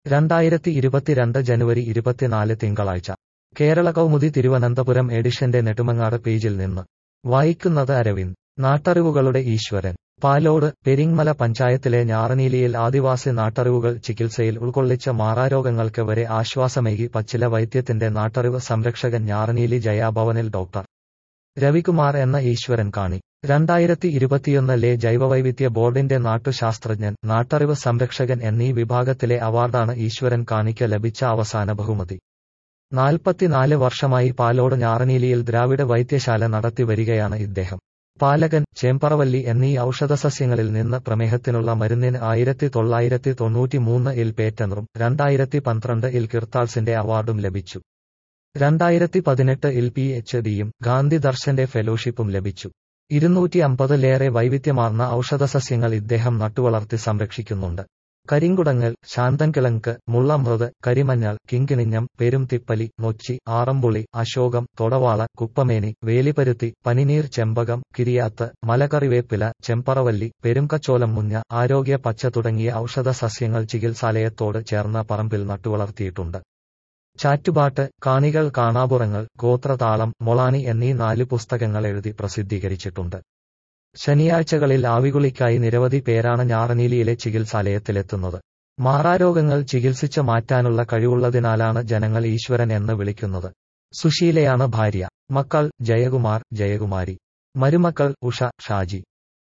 രണ്ടായിരത്തി ഇരുപത്തിരണ്ട് ജനുവരി ഇരുപത്തിനാല് തിങ്കളാഴ്ച കേരള കൗമുദി തിരുവനന്തപുരം എഡിഷന്റെ നെടുമങ്ങാട് പേജിൽ നിന്ന് വായിക്കുന്നത് അരവിന്ദ് നാട്ടറിവുകളുടെ ഈശ്വരൻ പാലോട് പെരിങ്മല പഞ്ചായത്തിലെ ഞാറനീലിയിൽ ആദിവാസി നാട്ടറിവുകൾ ചികിത്സയിൽ ഉൾക്കൊള്ളിച്ച മാറാരോഗങ്ങൾക്ക് വരെ ആശ്വാസമേകി പച്ചില വൈദ്യത്തിന്റെ നാട്ടറിവ് സംരക്ഷകൻ ഞാറനീലി ജയാഭവനിൽ ഡോക്ടർ രവികുമാർ എന്ന ഈശ്വരൻ കാണി രണ്ടായിരത്തി ഇരുപത്തിയൊന്നിലെ ജൈവവൈവിധ്യ ബോർഡിന്റെ നാട്ടുശാസ്ത്രജ്ഞൻ നാട്ടറിവ് സംരക്ഷകൻ എന്നീ വിഭാഗത്തിലെ അവാർഡാണ് ഈശ്വരൻ കാണിക്ക് ലഭിച്ച അവസാന ബഹുമതി നാൽപ്പത്തിനാല് വർഷമായി പാലോട് ഞാറനീലിയിൽ ദ്രാവിഡ വൈദ്യശാല നടത്തി വരികയാണ് ഇദ്ദേഹം പാലകൻ ചേമ്പറവല്ലി എന്നീ ഔഷധസസ്യങ്ങളിൽ നിന്ന് പ്രമേഹത്തിനുള്ള മരുന്നിന് ആയിരത്തി തൊള്ളായിരത്തി തൊണ്ണൂറ്റി മൂന്ന് ഇൽ പേറ്റന്റും രണ്ടായിരത്തി പന്ത്രണ്ട് ഇൽ കിർത്താൾസിന്റെ അവാർഡും ലഭിച്ചു രണ്ടായിരത്തി പതിനെട്ട് ഇൽ പി എച്ച് ഡിയും ഗാന്ധി ദർശന്റെ ഫെലോഷിപ്പും ലഭിച്ചു ഇരുന്നൂറ്റി അമ്പതിലേറെ വൈവിധ്യമാർന്ന ഔഷധസസ്യങ്ങൾ ഇദ്ദേഹം നട്ടുവളർത്തി സംരക്ഷിക്കുന്നുണ്ട് കരിങ്കുടങ്ങൽ ശാന്തൻകിളങ്ക് മുള്ളമൃത് കരിമഞ്ഞൾ കിങ്കിണിഞ്ഞം പെരുംതിപ്പലി നൊച്ചി ആറമ്പുളി അശോകം തൊടവാള കുപ്പമേനി വേലിപരുത്തി പനിനീർ ചെമ്പകം കിരിയാത്ത് മലകറിവേപ്പില ചെമ്പറവല്ലി പെരുംകച്ചോലം മുഞ്ഞ ആരോഗ്യ പച്ച തുടങ്ങിയ ഔഷധ സസ്യങ്ങൾ ചികിത്സാലയത്തോട് ചേർന്ന പറമ്പിൽ നട്ടുവളർത്തിയിട്ടുണ്ട് ചാറ്റുപാട്ട് കാണികൾ കാണാപുറങ്ങൾ ഗോത്രതാളം മൊളാനി എന്നീ നാല് പുസ്തകങ്ങൾ എഴുതി പ്രസിദ്ധീകരിച്ചിട്ടുണ്ട് ശനിയാഴ്ചകളിൽ ആവികുളിക്കായി നിരവധി പേരാണ് ഞാറനീലിയിലെ ചികിത്സാലയത്തിലെത്തുന്നത് മാറാരോഗങ്ങൾ ചികിത്സിച്ച് മാറ്റാനുള്ള കഴിവുള്ളതിനാലാണ് ജനങ്ങൾ ഈശ്വരൻ എന്ന് വിളിക്കുന്നത് സുശീലയാണ് ഭാര്യ മക്കൾ ജയകുമാർ ജയകുമാരി മരുമക്കൾ ഉഷ ഷാജി